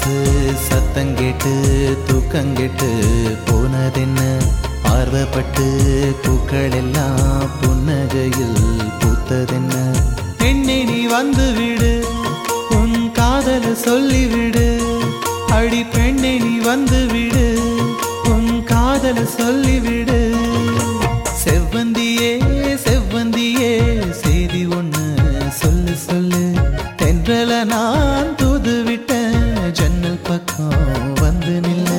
கொலுசு சத்தங்கேட்டு தூக்கங்கெட்டு போனதென்ன பார்வப்பட்டு பூக்கள் எல்லாம் புன்னகையில் பூத்ததென்ன பெண்ணே நீ வந்து விடு உன் காதல சொல்லிவிடு அடி பெண்ணே நீ வந்து விடு உன் காதல சொல்லிவிடு செவ்வந்தியே செவ்வந்தியே செய்தி ஒண்ணு சொல்லு சொல்லு தென்றல நான் தூது விட்ட ஜன்னல் பக்கம் வந்து நில்லு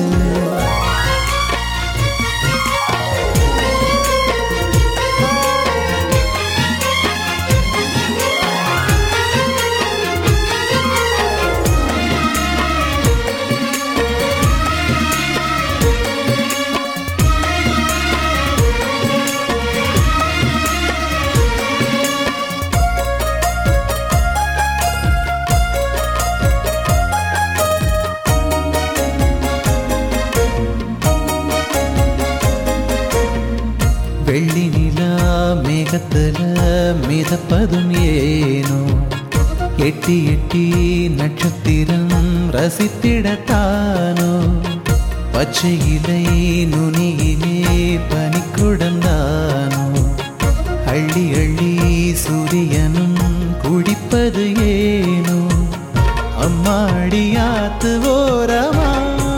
வெள்ளி நிலா மேகத்துல மிதப்பதும் ஏனோ எட்டி எட்டி நட்சத்திரம் ரசித்திடத்தானோ பச்சை இலை நுனியிலே பனிக்குடந்தானோ அள்ளி அள்ளி சூரியனும் குடிப்பது ஏனோ அம்மாடியாத்து ஓரமா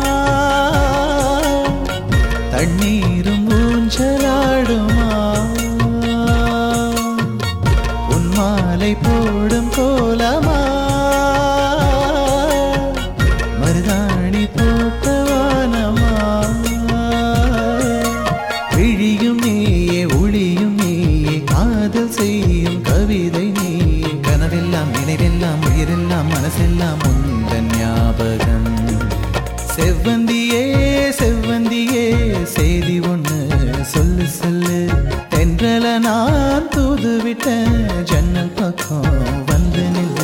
தண்ணீரும் ஊஞ்சலாடுமா உன் மாலை போடும் கோலமா மருதாணி போட்டவானமா விழியும் நீயே ஒளியும் நீயே காதல் செய்யும் கவிதை நீயே கனவெல்லாம் நினைவெல்லாம் உயிரெல்லாம் மனசெல்லாம் உந்தன் ஞாபகம் செவ்வந்தியே செவ்வந்தியே செய்தி ஒண்ணு சொல்லு சொல்லு தென்றல நான் தூது விட்ட ஜன்னல் பக்கம் வந்து நில்லு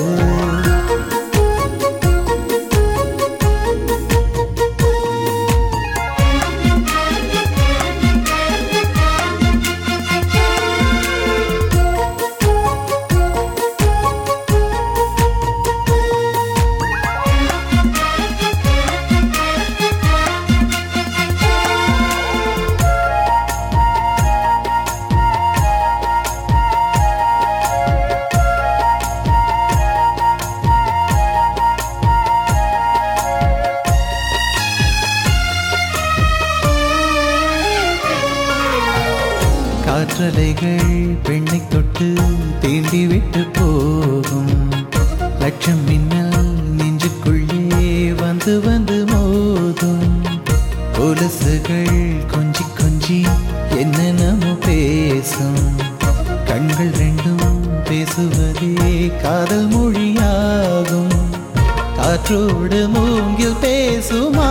காற்றலைகள் பெண்ணை தொட்டு தீண்டி விட்டு போகும் லட்சம் மின்னல் நெஞ்சுக்குள்ளே வந்து வந்து மோதும் கொலுசுகள் கொஞ்சி கொஞ்சி என்னென்னமோ பேசும் கண்கள் ரெண்டும் பேசுவதே காதல் மொழியாகும் காற்றோடு மூங்கில் பேசுமா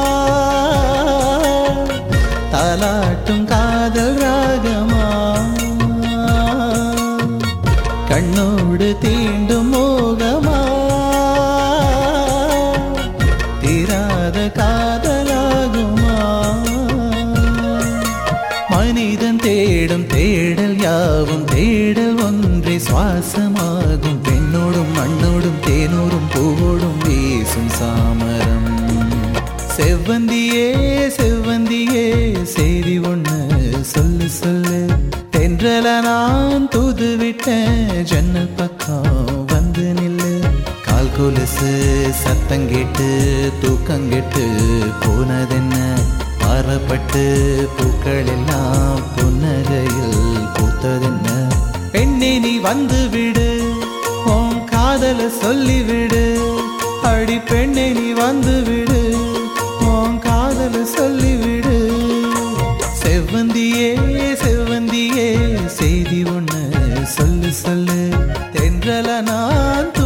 தாலாட்டும் காதல் ராகமா கண்ணோடு தீண்டும் மோகமா தீராத காதலாகுமா மனிதன் தேடும் தேடல் யாவும் தேடல் ஒன்றே சுவாசமாகும் பெண்ணோடும் மண்ணோடும் தேனோடும் பூவோடும் வீசும் சாமரம் செவ்வந்தியே செவ்வந்தியே செய்தி ஒண்ணு சொல்லு சொல்லு தென்றல நான் தூது விட்ட ஜன்னல் பக்கம் வந்து நில்லு கால் கொலுசு சத்தங்கேட்டு தூக்கங்கெட்டு போனதென்ன பாரப்பட்டு பூக்கள் எல்லாம் புன்னகையில் பூத்ததென்ன பெண்ணே நீ வந்து விடு உன் காதல சொல்லிவிடு அடி பெண்ணே நீ வந்து விடு உன் காதல சொல்லிவிடு செவ்வந்தியே செவ்வந்தியே செய்தி ஒண்ணு சொல்லு சொல்லு தென்றல நான்